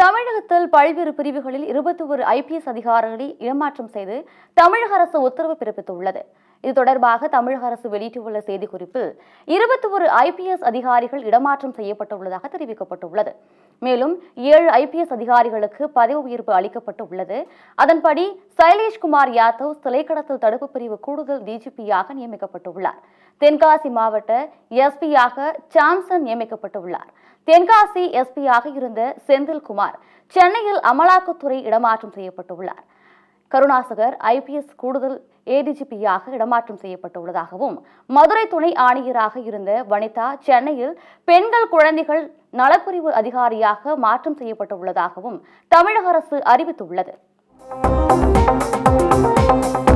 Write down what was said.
தமிழகத்தில் பல்வேறு பிரிவுகளில் இருபத்தி ஒரு ஐபிஎஸ் அதிகாரிகளை இடமாற்றம் செய்து தமிழக அரசு உத்தரவு பிறப்பித்துள்ளது இது தொடர்பாக தமிழக அரசு வெளியிட்டுள்ள செய்திக்குறிப்பில் இருபத்தி ஒரு ஐபிஎஸ் அதிகாரிகள் இடமாற்றம் செய்யப்பட்டுள்ளதாக தெரிவிக்கப்பட்டுள்ளது மேலும் ஏழு ஐபிஎஸ் அதிகாரிகளுக்கு பதவி உயர்வு அளிக்கப்பட்டு உள்ளது அதன்படி சைலேஷ்குமார் யாதவ் சிலைக்கடத்தல் தடுப்பு பிரிவு கூடுதல் டிஜிபியாக நியமிக்கப்பட்டுள்ளார் தென்காசி மாவட்ட எஸ்பியாக சாம்சன் நியமிக்கப்பட்டுள்ளார் தென்காசி எஸ்பியாக இருந்த செந்தில்குமார் சென்னையில் அமலாக்கத்துறை இடமாற்றம் செய்யப்பட்டுள்ளார் கருணாசகர் ஐபிஎஸ் கூடுதல் ஏடிஜிபியாக இடமாற்றம் செய்யப்பட்டுள்ளதாகவும் மதுரை துணை ஆணையராக இருந்த வனிதா சென்னையில் பெண்கள் குழந்தைகள் நலப்பிரிவு அதிகாரியாக மாற்றம் செய்யப்பட்டுள்ளதாகவும் தமிழக அரசு அறிவித்துள்ளது